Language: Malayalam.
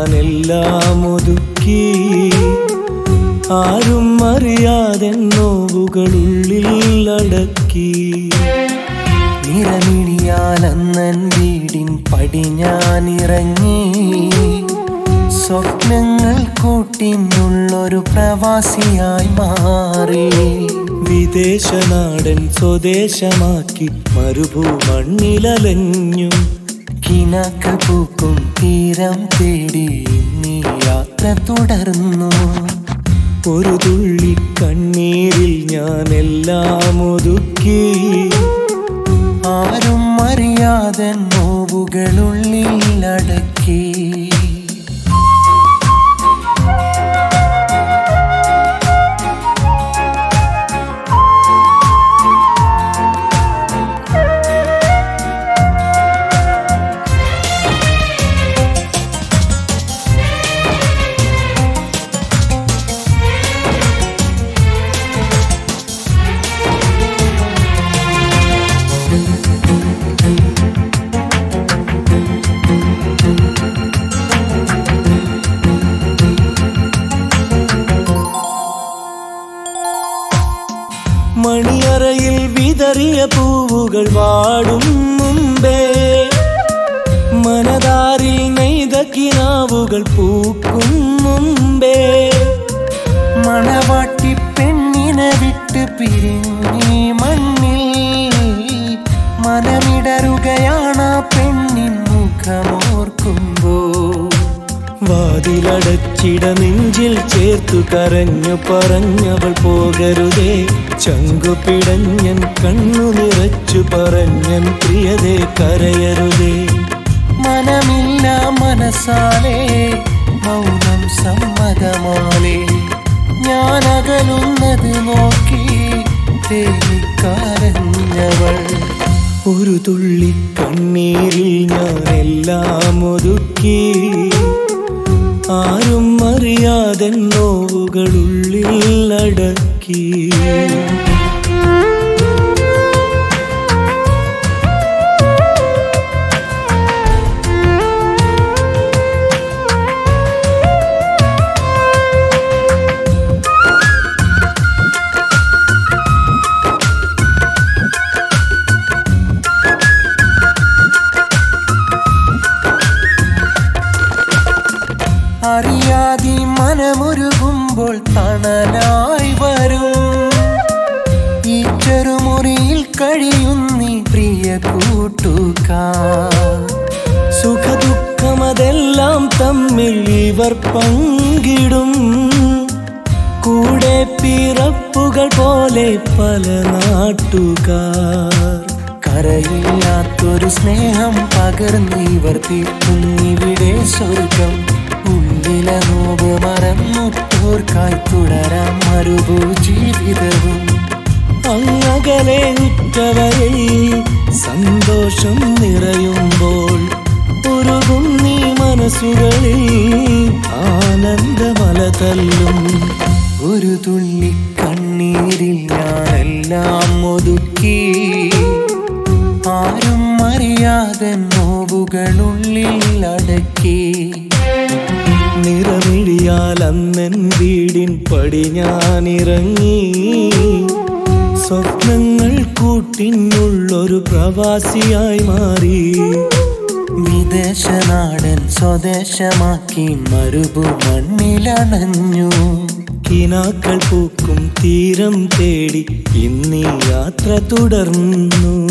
ഞാനെല്ലാം ഒതുക്കി ആരും അറിയാതെ നോവുകളുള്ളിൽ അടക്കി നിറമിഴിയാലന്നൻ വീടിൻ പടി ഞാൻ ഇറങ്ങി സ്വപ്നങ്ങൾ കൂട്ടിനുള്ളൊരു പ്രവാസിയായി മാറി വിദേശനാടൻ സ്വദേശമാക്കി മരുഭൂമണ്ണിലലഞ്ഞു കിനാക്കൾ പൂക്കും തീരം തേടി നീ യാത്ര തുടർന്നു ഒരു തുള്ളി കണ്ണീരിൽ ഞാനെല്ലാം ഒതുക്കി ആരും അറിയാതെ നോവുകളുള്ളിൽ അടക്കി മണിയറയിൽ വിതറിയ പൂവുകൾ വാടും മുമ്പേ മനതാരിൽ നെയ്ത കിനാവുകൾ പൂക്കും മുമ്പേ മണവാട്ടി പെണ്ണിനെ വിട്ട് പിരിഞ്ഞി മണ്ണിൽ മനമിടറുകയാണ് ആ പെണ്ണിൻ മുഖമോർക്കുമ്പോ വാതിലടച്ചിട നെഞ്ചിൽ ചേർത്തു കരഞ്ഞു പറഞ്ഞവൾ പോകരുതേ ചങ്കു പിടഞ്ഞൻ കണ്ണു നിറച്ചു പറഞ്ഞൻ പ്രിയതേ കരയരുതേ മനമില്ല മനസ്സാലേ മൗനം സമ്മതമാലേ ഞാൻ അകലുന്നത് നോക്കി തേനിക്കരഞ്ഞവൾ ഒരു തുള്ളി കണ്ണീരിൽ ഞാൻ എല്ലാം ഒതുക്കി ആരും അറിയാതെ നോവുകളുള്ളിൽ അടക്കി അറിയാതെ മനമൊരുകുമ്പോൾ തണലായി വരും ഈ ചെറുമുറിയിൽ കഴിയുന്നീ പ്രിയ കൂട്ടുകാർ സുഖദുഃഖമതെല്ലാം തമ്മിൽ ഇവർ പങ്കിടും കൂടെ പിറപ്പുകൾ പോലെ പല നാട്ടുകാർ കരയില്ലാത്തൊരു സ്നേഹം പകർന്ന് ഇവർ തീർക്കുന്നിവിടെ സ്വർഗം ഉള്ളിലെ നോവ് മറന്നുത്തോർക്കായി തുടരാം മരുഭൂ ജീവിതവും അങ്ങകലെ ഉറ്റവരിൽ സന്തോഷം നിറയുമ്പോൾ ഉരുകും നീ മനസ്സുകളിൽ ആനന്ദമല തല്ലും ഒരു തുള്ളി കണ്ണീരിൽ ഞാനെല്ലാം ഒതുക്കി ആരും അറിയാതെ നോവുകളുള്ളിൽ അടക്കി നിറമിഴിയാൽ അന്നൻ വീടിൻ പടി ഞാനിറങ്ങി സ്വപ്നങ്ങൾ കൂട്ടിനുള്ളൊരു പ്രവാസിയായി മാറി വിദേശനാടൻ സ്വദേശമാക്കി മരുഭു മണ്ണിലണഞ്ഞു കിനാക്കൾ പൂക്കും തീരം തേടി ഇന്നീ യാത്ര തുടർന്നു